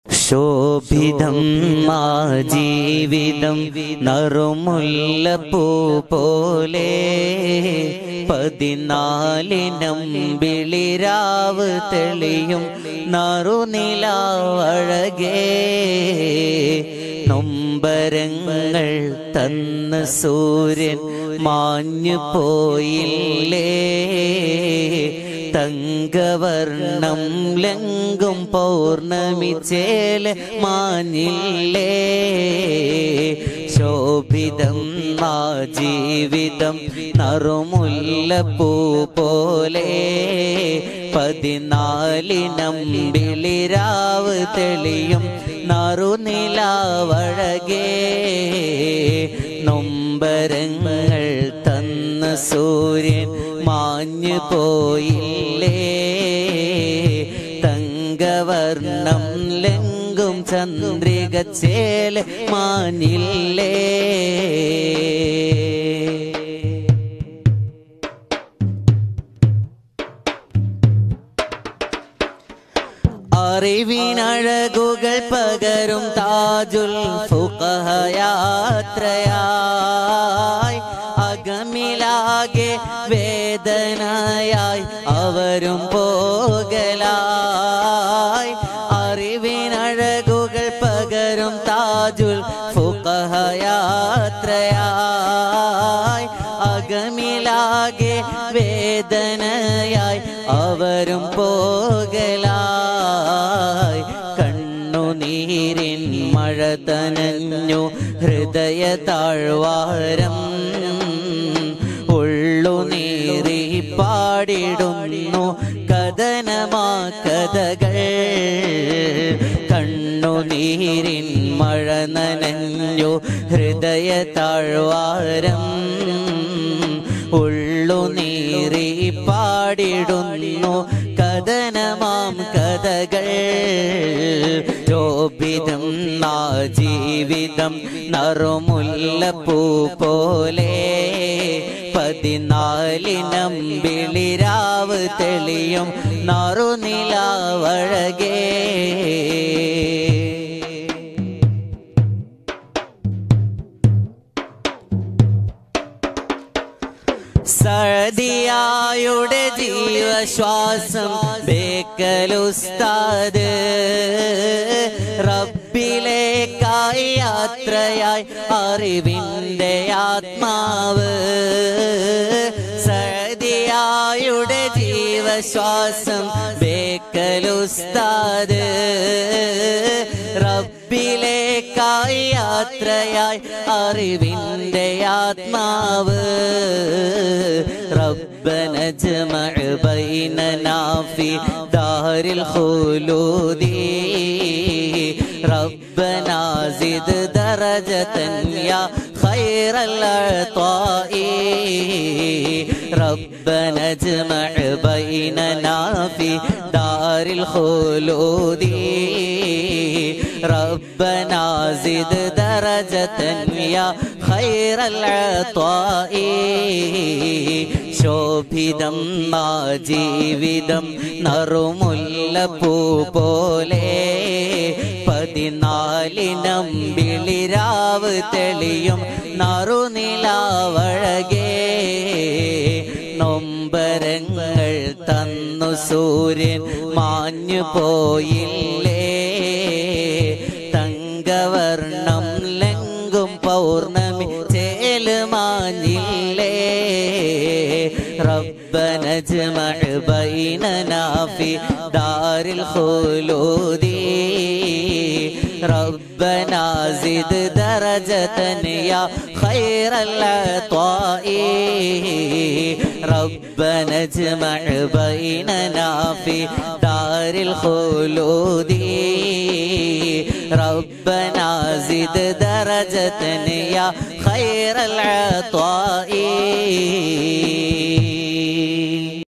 ശോഭിതം മാ ജീവിതം നറുമുല്ലപ്പൂ പോലെ പതിനാലിനം വിളിരാവ് തെളിയും നറുനിലാവഴകേ നൊമ്പരങ്ങൾ തന്ന സൂര്യൻ മാഞ്ഞു പോയില്ലേ തങ്കവർണം ലങ്കും പൗർണമി ചേല മാഞ്ഞില്ലേ ശോഭിതം ആ ജീവിതം നറുമുല്ലപ്പൂ പോലെ പതിനാലിനം വിളിരാവ് തെളിയും നറുനിലാവഴകേ നൊമ്പരങ്ങൾ തന്ന സൂര്യൻ മാഞ്ഞു പോയില്ലേ തങ്കവർണം ലെങ്കും ചന്ദ്രിക ചേല മാഞ്ഞില്ലേ അറിവിനഴകുകൾ പകരും താജുൽ ഫുഖഹയാത്രയായി അകമിലാകെ വേദനയായി അവരും പോകലായി അറിവിനഴകുകൾ പകരും താജുൽ ഫുഖഹയാത്രയായി അകമിലാകെ വേദനയായി അവരും പോകലായി കണ്ണുനീരിൻ മഴ തനഞ്ഞു ഹൃദയ താഴ്വാരം ഉള്ളുനീറി പാടിടുന്നു കഥനമാ കഥകൾ കണ്ണുനീരിൻ മഴ നനഞ്ഞു ഹൃദയ താഴ്വാരം ഉള്ളുനീറി പാടിടുന്നു കഥനമാം കഥകൾ ശോഭിതം നാ ജീവിതം നറുമുല്ലപ്പൂ പോലെ പതിനാലിനം വിളിരാവ് തെളിയും നറുനിലാവഴകേ സഴതിയായുടെ ജീവശ്വാസം ബേക്കലുസ്താദ് റബ്ബിലേക്കായി യാത്രയായി അറിവിൻ്റെ ആത്മാവ് സഴതിയായുടെ ജീവശ്വാസം ബേക്കലുസ്താദ് റബ്ബിലേക്കായി യാത്രയായി അറിവിൻ്റെ ആത്മാവ് ربنا اجمع بيننا في دار الخلود ربنا زد درجة يا خير العطاء ربنا اجمع بيننا في دار الخلود ربنا زد درجة يا خير العطاء ശോഭിതം ആ ജീവിതം നറുമുല്ലപ്പൂ പോലെ പതിനാലിനം വിളിരാവ് തെളിയും നറുനിലാവഴകേ നൊമ്പരങ്ങൾ തന്നു സൂര്യൻ മാഞ്ഞു പോയില്ലേ തങ്കവർണം ലങ്കും പൗർണമി ചേല് മാഞ്ഞില്ലേ ربنا اجمع بيننا في دار الخلود ربنا زد درجة يا خير العطاء ربنا اجمع بيننا في دار الخلود ربنا زد درجة يا خير العطاء